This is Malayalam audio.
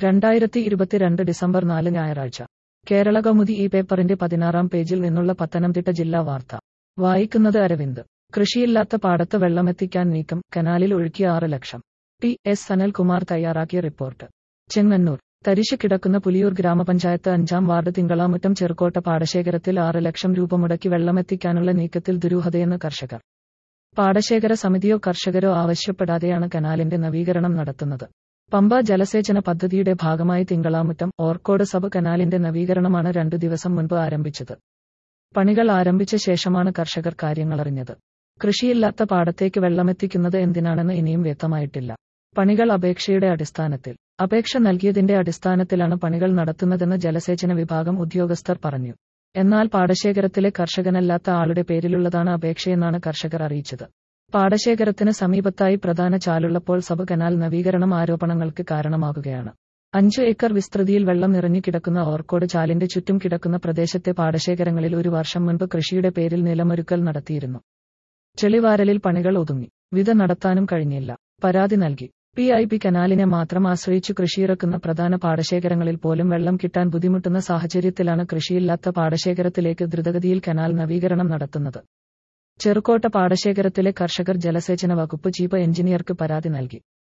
രണ്ടായിരത്തി ഇരുപത്തിരണ്ട് ഡിസംബർ നാല് ഞായറാഴ്ച കേരള കൗമുദി ഈ പേപ്പറിന്റെ പതിനാറാം പേജിൽ നിന്നുള്ള പത്തനംതിട്ട ജില്ലാ വാർത്ത വായിക്കുന്നത് അരവിന്ദ് കൃഷിയില്ലാത്ത പാടത്ത് വെള്ളമെത്തിക്കാൻ നീക്കം കനാലിൽ ഒഴുക്കിയ ആറ് ലക്ഷം ടി എസ് സനൽകുമാർ തയ്യാറാക്കിയ റിപ്പോർട്ട് ചെങ്ങന്നൂർ തരിശ് കിടക്കുന്ന പുലിയൂർ ഗ്രാമപഞ്ചായത്ത് അഞ്ചാം വാർഡ് തിങ്കളാമുറ്റം ചെറുക്കോട്ട പാടശേഖരത്തിൽ ആറ് ലക്ഷം രൂപ മുടക്കി വെള്ളമെത്തിക്കാനുള്ള നീക്കത്തിൽ ദുരൂഹതയെന്ന് കർഷകർ പാടശേഖര സമിതിയോ കർഷകരോ ആവശ്യപ്പെടാതെയാണ് കനാലിന്റെ നവീകരണം നടത്തുന്നത് പമ്പ ജലസേചന പദ്ധതിയുടെ ഭാഗമായി തിങ്കളാമുറ്റം ഓർക്കോട് സബ് കനാലിന്റെ നവീകരണമാണ് രണ്ടു ദിവസം മുൻപ് ആരംഭിച്ചത് പണികൾ ആരംഭിച്ച ശേഷമാണ് കർഷകർ കാര്യങ്ങളറിഞ്ഞത് കൃഷിയില്ലാത്ത പാടത്തേക്ക് വെള്ളമെത്തിക്കുന്നത് എന്തിനാണെന്ന് ഇനിയും വ്യക്തമായിട്ടില്ല പണികൾ അപേക്ഷയുടെ അടിസ്ഥാനത്തിൽ അപേക്ഷ നൽകിയതിന്റെ അടിസ്ഥാനത്തിലാണ് പണികൾ നടത്തുന്നതെന്ന് ജലസേചന വിഭാഗം ഉദ്യോഗസ്ഥർ പറഞ്ഞു എന്നാൽ പാടശേഖരത്തിലെ കർഷകനല്ലാത്ത ആളുടെ പേരിലുള്ളതാണ് അപേക്ഷയെന്നാണ് കർഷകർ അറിയിച്ചത് പാടശേഖരത്തിന് സമീപത്തായി പ്രധാന ചാലുള്ളപ്പോൾ സബ് കനാൽ നവീകരണം ആരോപണങ്ങൾക്ക് കാരണമാകുകയാണ് അഞ്ചു ഏക്കർ വിസ്തൃതിയിൽ വെള്ളം നിറഞ്ഞു കിടക്കുന്ന ഓർക്കോട് ചാലിന്റെ ചുറ്റും കിടക്കുന്ന പ്രദേശത്തെ പാടശേഖരങ്ങളിൽ ഒരു വർഷം മുൻപ് കൃഷിയുടെ പേരിൽ നിലമൊരുക്കൽ നടത്തിയിരുന്നു ചെളിവാരലിൽ പണികൾ ഒതുങ്ങി വിത നടത്താനും കഴിഞ്ഞില്ല പരാതി നൽകി പി ഐ പി കനാലിനെ മാത്രം ആശ്രയിച്ചു കൃഷിയിറക്കുന്ന പ്രധാന പാടശേഖരങ്ങളിൽ പോലും വെള്ളം കിട്ടാൻ ബുദ്ധിമുട്ടുന്ന സാഹചര്യത്തിലാണ് കൃഷിയില്ലാത്ത പാടശേഖരത്തിലേക്ക് ദ്രുതഗതിയിൽ കനാൽ നവീകരണം നടത്തുന്നത് ചെറുക്കോട്ട പാടശേഖരത്തിലെ കർഷകർ ജലസേചന വകുപ്പ് ചീഫ് എഞ്ചിനീയർക്ക് പരാതി നൽകി